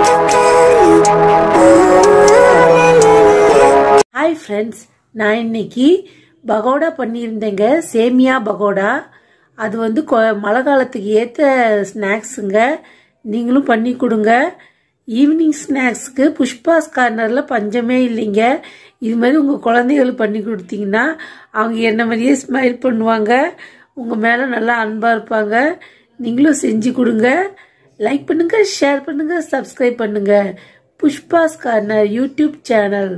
hi friends நான் இன்னைக்கு பகோடா பண்ணியிருந்தேங்க சேமியா பகோடா அது வந்து கொ- மழை காலத்துக்கு ஏற்ற ஸ்நாக்ஸுங்க நீங்களும் பண்ணி கொடுங்க ஈவினிங் ஸ்நாக்ஸுக்கு புஷ்பாஸ் கார்னரில் பஞ்சமே இல்லைங்க இது மாதிரி உங்கள் குழந்தைகளுக்கு பண்ணி கொடுத்தீங்கன்னா அவங்க என்ன மாதிரியே ஸ்மைல் பண்ணுவாங்க உங்கள் மேலே நல்லா அன்பாக இருப்பாங்க நீங்களும் செஞ்சு கொடுங்க லைக் பண்ணுங்க ஷேர் பண்ணுங்க சப்ஸ்கிரைப் பண்ணுங்க புஷ்பாஸ் கார்னர் யூடியூப் சேனல்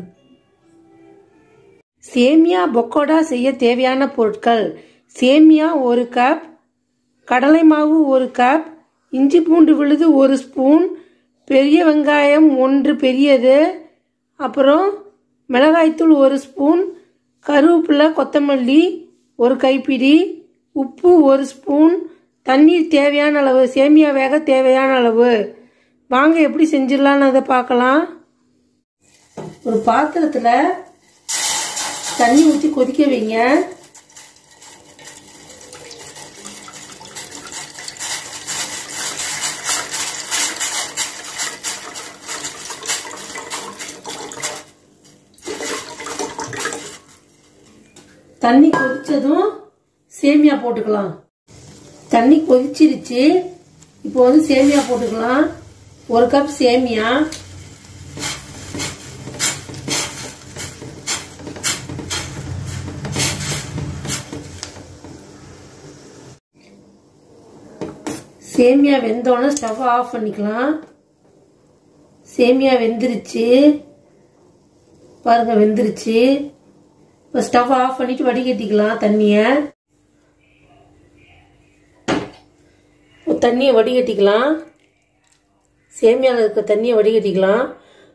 சேமியா பக்கோடா செய்ய தேவையான பொருட்கள் சேமியா ஒரு கப் கடலை மாவு ஒரு கப் இஞ்சி பூண்டு விழுது ஒரு ஸ்பூன் பெரிய வெங்காயம் ஒன்று பெரியது அப்புறம் மிளகாய்த்தூள் ஒரு ஸ்பூன் கருவேப்பிலை கொத்தமல்லி ஒரு கைப்பிடி உப்பு ஒரு ஸ்பூன் தண்ணீர் தேவையான அளவு சேமியா வேக தேவையான அளவு வாங்க எப்படி செஞ்சிடலான்னு அதை பார்க்கலாம் ஒரு பாத்திரத்தில் தண்ணி ஊற்றி கொதிக்க வைங்க தண்ணி கொதிச்சதும் சேமியா போட்டுக்கலாம் தண்ணி கொதிச்சிருச்சு இப்போ வந்து சேமியா போட்டுக்கலாம் ஒரு கப் சேமியா சேமியா வெந்தோடனே ஸ்டவ் ஆஃப் பண்ணிக்கலாம் சேமியா வெந்துருச்சு பாருங்க வெந்துருச்சு இப்போ ஸ்டவ் ஆஃப் பண்ணிட்டு வடிகட்டிக்கலாம் தண்ணியை இப்போ தண்ணியை வடிகட்டிக்கலாம் சேமியாவில் இருக்க தண்ணியை வடிகட்டிக்கலாம்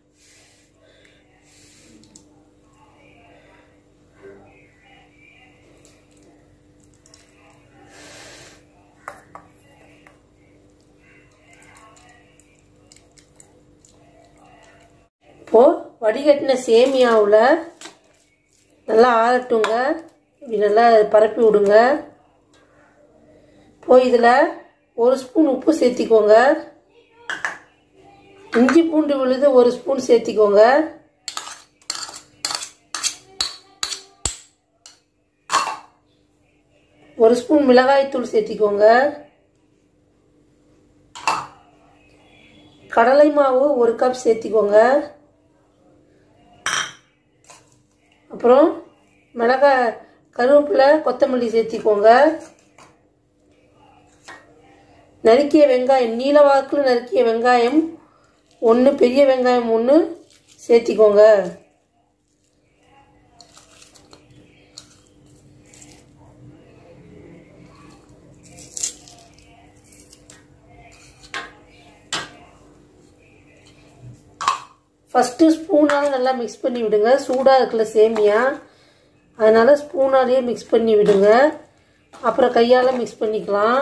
இப்போ வடிகட்டின சேமியாவில் நல்லா ஆறட்டுங்க இப்படி நல்லா பரப்பி விடுங்க இப்போ இதில் ஒரு ஸ்பூன் உப்பு சேர்த்திக்கோங்க இஞ்சி பூண்டு விழுது ஒரு ஸ்பூன் சேர்த்திக்கோங்க ஒரு ஸ்பூன் மிளகாய்த்தூள் சேர்த்திக்கோங்க கடலை மாவு ஒரு கப் சேர்த்திக்கோங்க அப்புறம் மிளகாய் கருவேப்பிலை கொத்தமல்லி சேர்த்திக்கோங்க நறுக்கிய வெங்காயம் நீல வாக்கில் நறுக்கிய வெங்காயம் ஒன்று பெரிய வெங்காயம் ஒன்று சேர்த்திக்கோங்க ஃபஸ்ட்டு ஸ்பூனால் நல்லா மிக்ஸ் பண்ணி விடுங்க சூடாக இருக்குல்ல சேமியா அதனால் ஸ்பூனாலேயே மிக்ஸ் பண்ணி விடுங்க அப்புறம் கையால் மிக்ஸ் பண்ணிக்கலாம்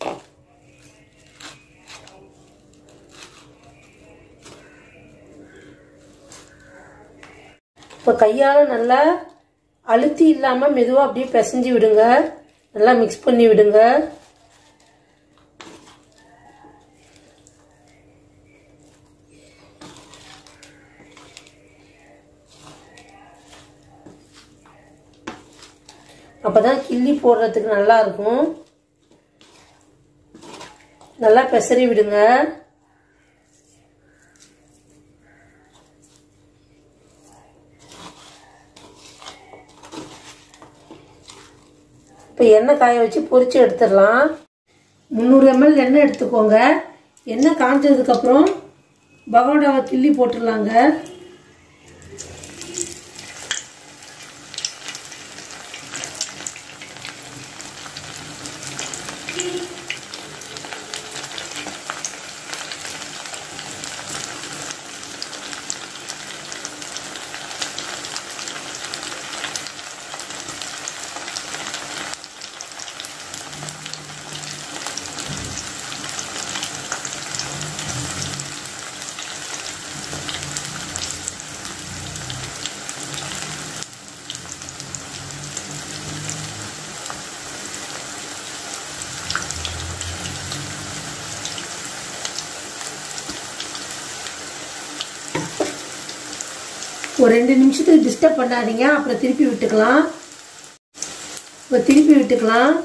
இப்போ கையால் நல்லா அழுத்தி இல்லாமல் மெதுவாக அப்படியே பிசைஞ்சு விடுங்க நல்லா மிக்ஸ் பண்ணி விடுங்க அப்பதான் கிள்ளி போடுறதுக்கு நல்லா இருக்கும் நல்லா பெசரி விடுங்க இப்போ எண்ணெய் காய வச்சு பொரிச்சு எடுத்துடலாம் முந்நூறு எம்எல் எண்ணெய் எடுத்துக்கோங்க எண்ணெய் காஞ்சதுக்கப்புறம் பகோடாவை கிள்ளி போட்டுடலாங்க ஒரு ரெண்டு நிமிஷத்துக்கு டிஸ்டர்ப் பண்ணாதீங்க அப்புறம் திருப்பி விட்டுக்கலாம் இப்போ திருப்பி விட்டுக்கலாம்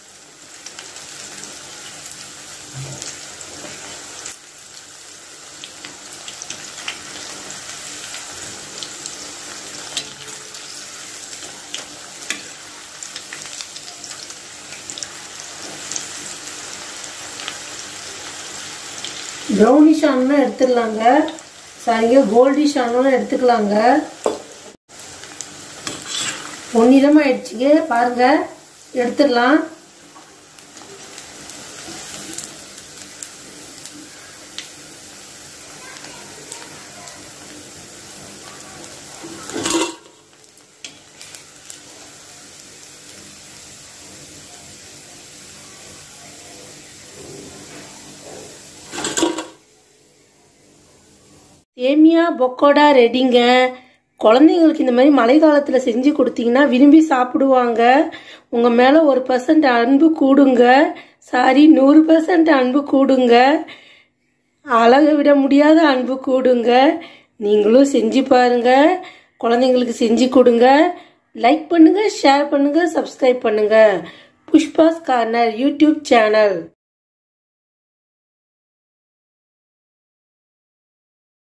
ப்ரௌனிஷ் ஆனதும் எடுத்துடலாங்க சரிங்க கோல்டிஷ் ஆனதும் எடுத்துக்கலாங்க பொன்னிறமாக ஆயிடுச்சுங்க பாருங்க எடுத்துடலாம் சேமியா பொக்கோடா ரெடிங்க குழந்தைங்களுக்கு இந்த மாதிரி மழை காலத்தில் செஞ்சு கொடுத்தீங்கன்னா விரும்பி சாப்பிடுவாங்க உங்கள் மேலே ஒரு பர்சன்ட் அன்பு கூடுங்க சாரி நூறு பர்சன்ட் அன்பு கூடுங்க அழக விட முடியாத அன்பு கூடுங்க நீங்களும் செஞ்சு பாருங்க குழந்தைங்களுக்கு செஞ்சு கொடுங்க லைக் பண்ணுங்க ஷேர் பண்ணுங்க சப்ஸ்கிரைப் பண்ணுங்க புஷ்பாஸ் கார்னர் யூடியூப் சேனல்